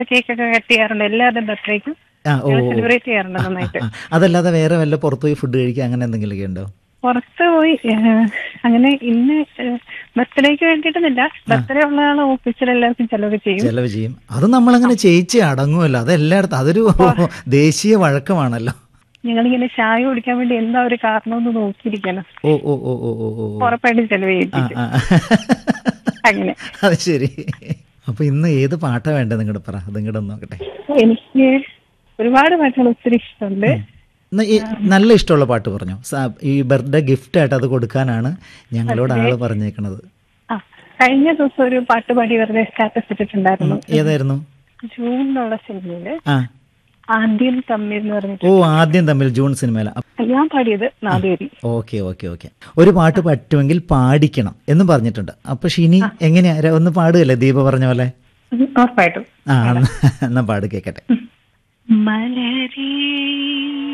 കേക്കൊക്കെ കട്ട് ചെയ്യാറുണ്ട് എല്ലാവരുടെയും ബർത്ത്ഡേക്കും ആ ഓ ഓ. സെലിബ്രേറ്റ് ചെയ്യാറുണ്ട് നന്നായിട്ട് ആ, അതല്ലാതെ വേറെ വല്ല പുറത്തു പോയി ഫുഡ് കഴിക്കുക അങ്ങനെ എന്തെങ്കിലുമൊക്കെ ഉണ്ടോ പുറത്ത് പോയി ഏഹ്, അങ്ങനെ ഇന്ന് ബർത്ത്ഡേക്ക് വേണ്ടിയിട്ടൊന്നുമില്ല ബർത്ത്ഡേ ഉള്ള ആൾ ഓഫീസിൽ എല്ലാവർക്കും ചെലവ് ചെയ്യും ചെലവ് ചെയ്യും അത് നമ്മളങ്ങനെ ചെയ്യിച്ച് അടങ്ങുമല്ലോ അത് എല്ലായിടത്തും അതൊരു ദേശീയ വഴക്കമാണല്ലോ ഞങ്ങളിങ്ങനെ ചായ കുടിക്കാൻ വേണ്ടി എന്താ ഒരു കാരണം എന്ന് നോക്കിയിരിക്കണം ഓ ഓ ഓ ഓ ഓ ഓ ഉറപ്പായിട്ടും ചെലവ് ആ ചെയ്യിപ്പിക്കും ആ അങ്ങനെ അത് ശരി അപ്പൊ ഇന്ന് ഏത് പാട്ടാ വേണ്ടത് നിങ്ങളുടെ പറ അത് ഇങ്ങോട്ട് നോക്കട്ടെ എനിക്ക് ഒരുപാട് പാട്ടുകൾ ഒത്തിരി ഇഷ്ടമുണ്ട് എന്നാ ഈ നല്ല ഇഷ്ടമുള്ള പാട്ട് പറഞ്ഞോ സ- ഈ ബർത്ത്ഡേ ഗിഫ്റ്റ് ആയിട്ട് അത് കൊടുക്കാനാണ് ഞങ്ങളോട് ആള് പറഞ്ഞേക്കണത് ആ കഴിഞ്ഞ ദിവസം ഒരു പാട്ട് പാടി വെറുതെ സ്റ്റാറ്റസ് ഇട്ടിട്ടുണ്ടായിരുന്നു ഏതായിരുന്നു ജൂണിലുള്ള സിനിമയില് ആ ആദ്യം തമ്മിൽ എന്ന് പറഞ്ഞിട്ട് ഓ ആദ്യം തമ്മിൽ ജൂൺ സിനിമയില ഞാൻ പാടിയത് നാദേരി ഓക്കെ ഓക്കെ ഓക്കെ ഒരു പാട്ട് പറ്റുമെങ്കിൽ പാടിക്കണം എന്നും പറഞ്ഞിട്ടുണ്ട് അപ്പൊ ഷിനി എങ്ങനെയാ ര- ഒന്ന് പാടുകയല്ലേ ദീപ പറഞ്ഞ പോലെ ഉറപ്പായിട്ടും ആ എന്നാ- എന്നാ പാട് കേക്കട്ടെ മലരേ